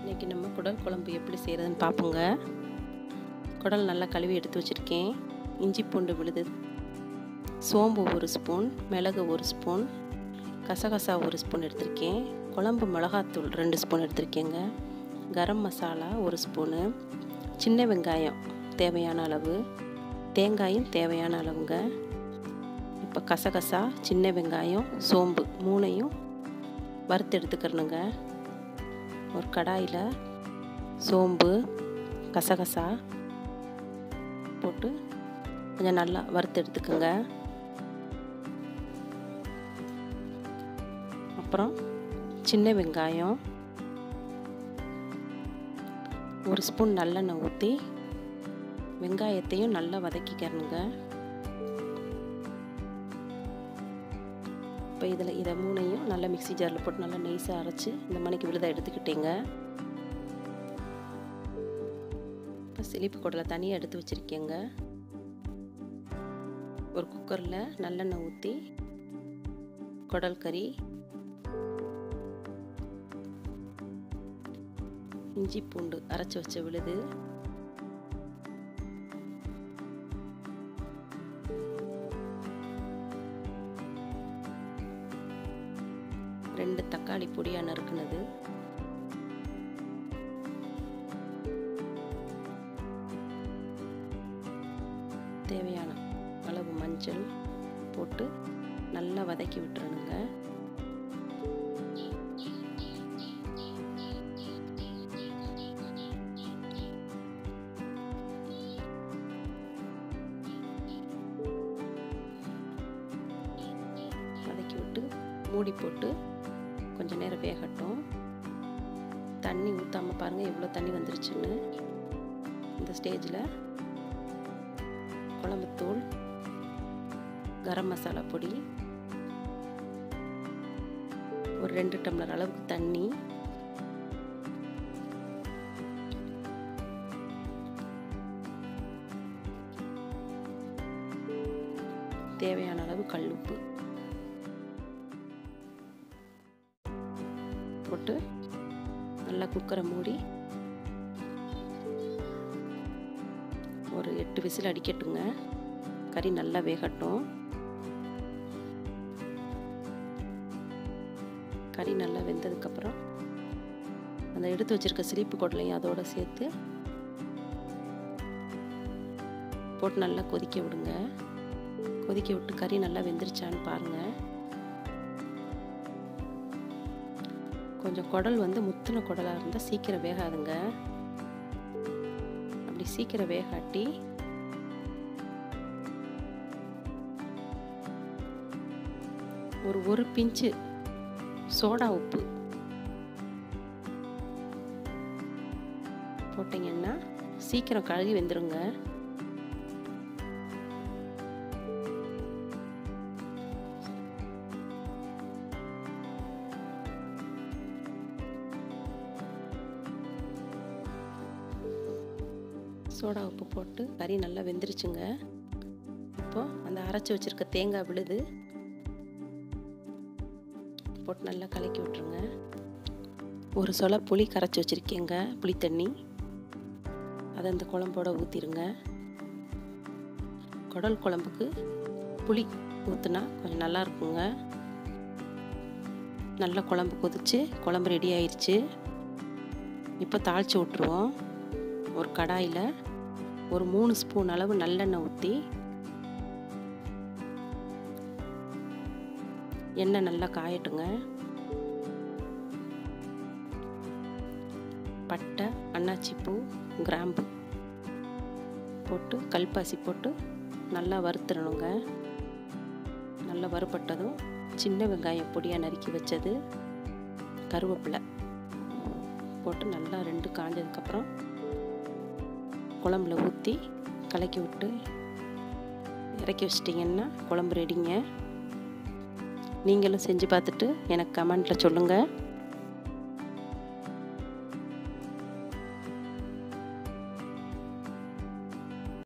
இன்றைக்கி நம்ம குடல் குழம்பு எப்படி செய்கிறதுன்னு பார்ப்போங்க குடல் நல்லா கழுவி எடுத்து வச்சுருக்கேன் இஞ்சி பூண்டு விழுது சோம்பு ஒரு ஸ்பூன் மிளகு ஒரு ஸ்பூன் கசகசா ஒரு ஸ்பூன் எடுத்திருக்கேன் குழம்பு மிளகாத்தூள் ரெண்டு ஸ்பூன் எடுத்திருக்கேங்க கரம் மசாலா ஒரு ஸ்பூனு சின்ன வெங்காயம் தேவையான அளவு தேங்காயும் தேவையான அளவுங்க இப்போ கசகசா சின்ன வெங்காயம் சோம்பு மூணையும் வறுத்து எடுத்துக்கிறணுங்க ஒரு கடாயில் சோம்பு கசகசா போட்டு கொஞ்சம் நல்லா வறுத்து எடுத்துக்கோங்க அப்புறம் சின்ன வெங்காயம் ஒரு ஸ்பூன் நல்லெண்ணெய் ஊற்றி வெங்காயத்தையும் நல்லா வதக்கிக்கிறணுங்க இப்போ இதில் இதை மூணையும் நல்லா மிக்சி ஜாரில் போட்டு நல்லா நெய்ஸாக அரைச்சி இந்த மணிக்கு விழுத எடுத்துக்கிட்டேங்க இப்போ சிலிப்பு குடலை தனியாக எடுத்து வச்சுருக்கேங்க ஒரு குக்கரில் நல்லெண்ணெய் ஊற்றி குடல் கறி இஞ்சி பூண்டு அரைச்சி வச்ச விழுது ரெண்டு தக்காளி பொடியாக நறுக்குனது தேவையான அளவு மஞ்சள் போட்டு நல்லா வதக்கி விட்டுறணுங்க வதக்கி விட்டு மூடி போட்டு கொஞ்சம் நேரம் வேகட்டும் தண்ணி ஊற்றாமல் பாருங்கள் எவ்வளோ தண்ணி வந்துருச்சுன்னு இந்த ஸ்டேஜில் குழம்புத்தூள் கரம் மசாலா பொடி ஒரு ரெண்டு டம்ளர் அளவுக்கு தண்ணி தேவையான அளவு கல்லுப்பு போட்டு நல்லா குக்கரை மூடி ஒரு எட்டு விசில் அடிக்கட்டுங்க கறி நல்லா வேகட்டும் கறி நல்லா வெந்ததுக்கப்புறம் அந்த எடுத்து வச்சிருக்க சிலிப்பு குடலையும் அதோட சேர்த்து போட்டு நல்லா கொதிக்க விடுங்க கொதிக்க விட்டு கறி நல்லா வெந்துருச்சான்னு பாருங்கள் கொஞ்சம் குடல் வந்து முத்தின குடலாக இருந்தால் சீக்கிரம் வேகாதுங்க அப்படி சீக்கிரம் வேகாட்டி ஒரு ஒரு பிஞ்சு சோடா உப்பு போட்டிங்கன்னா சீக்கிரம் கழுகி வெந்துருங்க சோடா உப்பு போட்டு கறி நல்லா வெந்துருச்சுங்க இப்போ அந்த அரைச்சி வச்சுருக்க தேங்காய் விழுது போட்டு நல்லா கலக்கி விட்ருங்க ஒரு சொல புளி கரைச்சி வச்சுருக்கேங்க புளி தண்ணி அதை அந்த குழம்போட ஊற்றிடுங்க குடல் குழம்புக்கு புளி ஊற்றுனா கொஞ்சம் நல்லா இருக்குங்க நல்லா குழம்பு கொதிச்சு குழம்பு ரெடி ஆயிடுச்சு இப்போ தாளித்து விட்ருவோம் ஒரு கடாயில் ஒரு மூணு ஸ்பூன் அளவு நல்லெண்ணெய் ஊற்றி எண்ணெய் நல்லா காயட்டுங்க பட்டை அன்னாச்சிப்பூ கிராம்பு போட்டு கல்பாசி போட்டு நல்லா வறுத்துடணுங்க நல்லா வறுபட்டதும் சின்ன வெங்காயம் பொடியாக நறுக்கி வச்சது கருவேப்பிலை போட்டு நல்லா ரெண்டு காஞ்சதுக்கப்புறம் குழம்புல ஊற்றி கலக்கி விட்டு இறக்கி வச்சிட்டிங்கன்னா குழம்பு ரெடிங்க நீங்களும் செஞ்சு பார்த்துட்டு எனக்கு கமெண்ட்டில் சொல்லுங்கள்